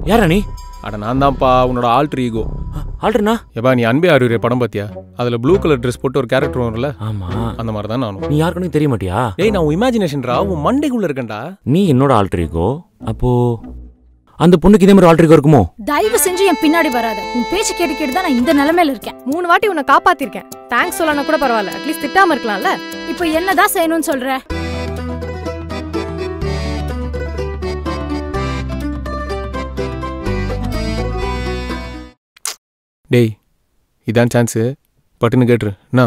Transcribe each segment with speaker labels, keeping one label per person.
Speaker 1: யாரா நீ
Speaker 2: அட நான் தான்ப்பா உன்னோட ஆல்ட்ரு ஈகோ
Speaker 1: ஆல்ட்ருனா
Speaker 2: எப்பா நீ அன்பே அறிவுரை படம் பார்த்தியா அதில் ப்ளூ கலர் ட்ரெஸ் போட்டு ஒரு கேரக்டர் வரும்ல
Speaker 1: ஆமா
Speaker 2: அந்த மாதிரி தான் நானும்
Speaker 1: நீ யாருக்குன்னு தெரிய மாட்டியா
Speaker 2: டேய் நான் உன் இமேஜினேஷன்ரா உன் மண்டைக்குள்ள இருக்கேன்டா
Speaker 1: நீ என்னோட ஆல்ட்ரிகோ அப்போ அந்த பொண்ணுக்கு இதே மாதிரி ஆல்ட்ரிகோ இருக்குமோ
Speaker 3: தயவு செஞ்சு என் பின்னாடி வராத உன் பேச்சு கேட்டு கேட்டு தான் நான் இந்த நிலைமையில இருக்கேன்
Speaker 4: மூணு வாட்டி உன்னை காப்பாத்திருக்கேன் தேங்க்ஸ் சொல்லனா கூட பரவாயில்ல அட்லீஸ்ட் திட்டாம இருக்கலாம்ல
Speaker 3: இப்போ என்னதான் செய்யணும்னு சொல்ற
Speaker 2: டேய் இதான் சான்ஸு பட்டுன்னு கேட்டுரு என்ன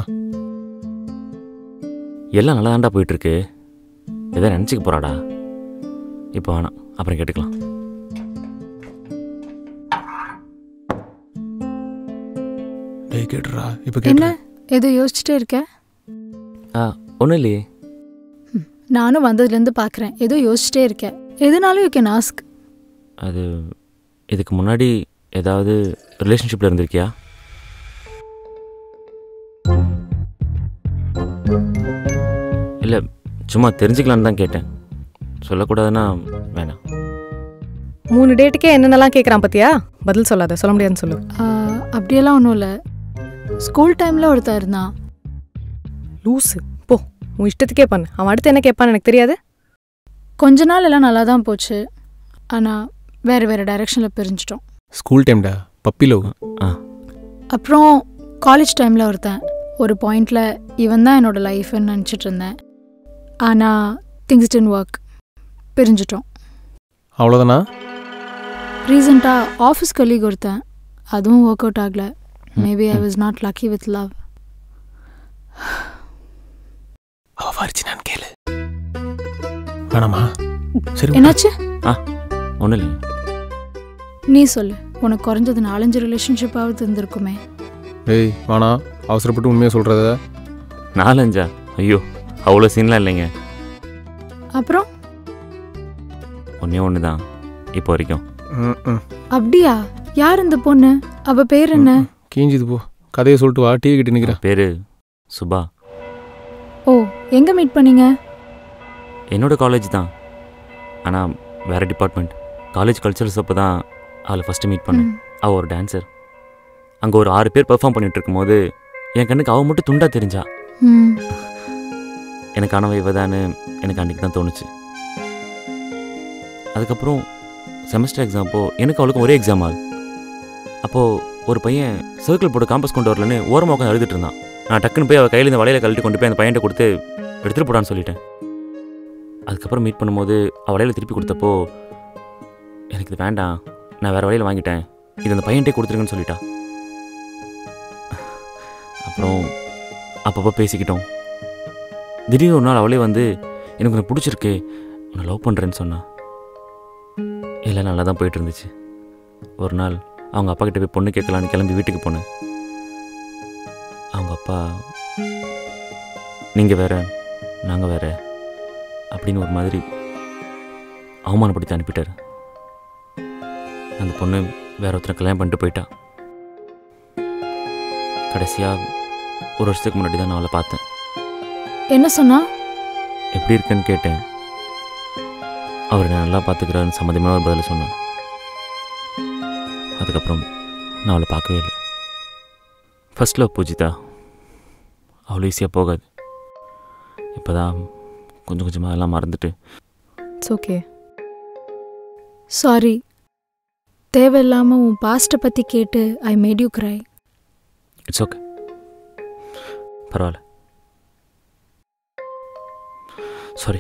Speaker 1: எல்லாம் நல்லா தாண்டா போயிட்டு இருக்கு எதை நினச்சிக்க போறாடா இப்போ வேணாம் அப்புறம் கேட்டுக்கலாம்
Speaker 2: டேய் கேட்டுறா இப்போ
Speaker 3: என்ன
Speaker 2: கேட்டு
Speaker 3: ஏதோ யோசிச்சுட்டே இருக்க
Speaker 1: ஆ ஒன்றும் இல்லையே
Speaker 3: நானும் வந்ததுலேருந்து பார்க்குறேன் ஏதோ யோசிச்சுட்டே இருக்க எதுனாலும் யூ கேன் ஆஸ்க்
Speaker 1: அது இதுக்கு முன்னாடி ஏதாவது ரிலேஷன்ஷிப்பில் இருந்திருக்கியா இல்லை சும்மா தெரிஞ்சுக்கலான்னு தான் கேட்டேன் சொல்லக்கூடாதுன்னா வேணாம்
Speaker 4: மூணு டேட்டுக்கே என்னென்னலாம் கேட்குறான் பாத்தியா பதில் சொல்லாத சொல்ல முடியாதுன்னு சொல்லு
Speaker 3: அப்படியெல்லாம் ஒன்றும் இல்லை ஸ்கூல் டைமில் ஒருத்தன் இருந்தான்
Speaker 4: லூஸு போ உன் இஷ்டத்துக்கே பண்ணு அவன் அடுத்து என்ன கேட்பான்னு எனக்கு தெரியாது
Speaker 3: கொஞ்ச நாள் எல்லாம் நல்லா தான் போச்சு ஆனால் வேறு வேறு டைரெக்ஷனில் பிரிஞ்சிட்டோம்
Speaker 2: ஸ்கூல் டைம்டா பப்பி லவ்
Speaker 1: ஆ
Speaker 3: அப்புறம் காலேஜ் டைமில் ஒருத்தன் ஒரு பாயிண்டில் இவன் தான் என்னோட லைஃப்னு நினச்சிட்டு இருந்தேன் ஆனால் திங்ஸ் டென் ஒர்க் பிரிஞ்சிட்டோம்
Speaker 2: அவ்வளோதானா
Speaker 3: ரீசெண்டாக ஆஃபீஸ் கொலீக் ஒருத்தன் அதுவும் ஒர்க் அவுட் ஆகல maybe I was not lucky with love
Speaker 2: அவ வரிச்சினான்னு கேளு வேணாமா சரி
Speaker 3: என்னாச்சு
Speaker 1: ஒன்றும் இல்லை
Speaker 3: நீ சொல்லு உனக்கு குறைஞ்சது நாலஞ்சு ரிலேஷன்ஷிப்பாவது இருந்திருக்குமே
Speaker 2: டேய் வேணாம் அவசரப்பட்டு உண்மையை சொல்கிறத
Speaker 1: நாலஞ்சா ஐயோ அவ்வளோ சீன்லாம் இல்லைங்க
Speaker 3: அப்புறம்
Speaker 1: ஒன்றே ஒன்று தான் இப்போ வரைக்கும்
Speaker 2: ம் ம்
Speaker 3: அப்படியா யார் இந்த பொண்ணு அவ பேர் என்ன
Speaker 2: கீஞ்சுது போ கதையை சொல்லிட்டு வா டிவி கிட்ட நிற்கிறேன்
Speaker 1: பேர் சுபா
Speaker 3: ஓ எங்க மீட் பண்ணீங்க
Speaker 1: என்னோட காலேஜ் தான் ஆனால் வேறு டிபார்ட்மெண்ட் காலேஜ் கல்ச்சரல்ஸ் அப்போ தான் அவளை ஃபஸ்ட்டு மீட் பண்ணேன்
Speaker 3: ம்.
Speaker 1: அவள் ஒரு டான்சர் அங்கே ஒரு ஆறு பேர் பெர்ஃபார்ம் பண்ணிட்டு இருக்கும்போது என் கண்ணுக்கு அவள் மட்டும் துண்டா தெரிஞ்சா
Speaker 3: ம்
Speaker 1: எனக்கு ஆனவ இவதான்னு எனக்கு அன்றைக்கி தான் தோணுச்சு அதுக்கப்புறம் செமஸ்டர் எக்ஸாம் அப்போ எனக்கு அவளுக்கும் ஒரே எக்ஸாம் ஆள் அப்போது ஒரு பையன் சர்க்கிள் போட்டு காம்பஸ் கொண்டு வரலன்னு ஓரமாக உட்காந்து அழுதுட்டு இருந்தான் நான் டக்குன்னு போய் அவள் கையில் இந்த வலையில கழட்டி கொண்டு போய் அந்த பையன்ட்ட கொடுத்து எடுத்துகிட்டு போடான்னு சொல்லிட்டேன் அதுக்கப்புறம் மீட் பண்ணும்போது அவள் வலையில திருப்பி கொடுத்தப்போ எனக்கு இது வேண்டாம் நான் வேறு வழியில் வாங்கிட்டேன் இது அந்த பையன்ட்டே கொடுத்துருங்கன்னு சொல்லிட்டா அப்புறம் அப்பப்போ பேசிக்கிட்டோம் திடீர்னு ஒரு நாள் அவளே வந்து எனக்கு உன்னை பிடிச்சிருக்கு உன்னை லவ் பண்ணுறேன்னு சொன்னா எல்லாம் நல்லா தான் போயிட்டு இருந்துச்சு ஒரு நாள் அவங்க அப்பா கிட்ட போய் பொண்ணு கேட்கலான்னு கிளம்பி வீட்டுக்கு போனேன் அவங்க அப்பா நீங்கள் வேற நாங்கள் வேற அப்படின்னு ஒரு மாதிரி அவமானப்படுத்தி அனுப்பிட்டார் அந்த பொண்ணு வேற ஒருத்தரை கல்யாணம் பண்ணிட்டு போயிட்டா கடைசியாக ஒரு வருஷத்துக்கு முன்னாடி தான் நான் அவளை பார்த்தேன்
Speaker 3: என்ன சொன்னா
Speaker 1: எப்படி இருக்குன்னு கேட்டேன் அவர் என்னை நல்லா பார்த்துக்கிறாருன்னு சம்மந்தமான ஒரு பதில் சொன்னான் அதுக்கப்புறம் நான் அவளை பார்க்கவே இல்லை ஃபர்ஸ்ட் லவ் பூஜிதா அவ்வளோ ஈஸியாக போகாது இப்போ தான் கொஞ்சம் கொஞ்சமாக எல்லாம் மறந்துட்டு
Speaker 4: இட்ஸ் ஓகே
Speaker 3: சாரி தேவையில்லாம உன் பாஸ்ட்டை பத்தி கேட்டு I made you cry
Speaker 1: it's okay பரவாயில்ல சாரி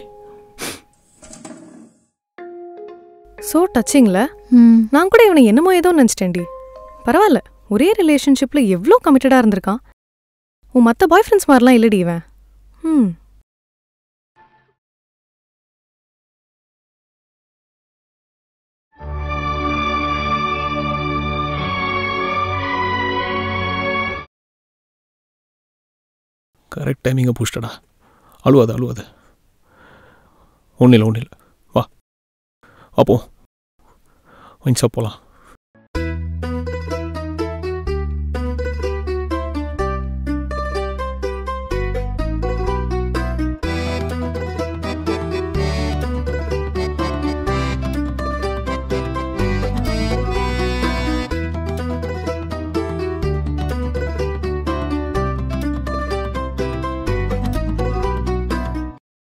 Speaker 4: ஸோ டச்சிங்ல
Speaker 3: ம்
Speaker 4: நான் கூட இவனை என்னமோ ஏதோ நினச்சிட்டேன்டி பரவாயில்ல ஒரே ரிலேஷன்ஷிப்ல எவ்வளோ கமிட்டடாக இருந்திருக்கான் உன் மற்ற பாய் ஃப்ரெண்ட்ஸ் மாதிரிலாம் இல்லடி இவன் ம்
Speaker 2: கரெக்ட் டைமிங்கை பூஸ்டடா அழுவாத அழுவாத ஒன்றும் இல்லை ஒன்றும் இல்லை வா அப்போ கொஞ்சம் போகலாம்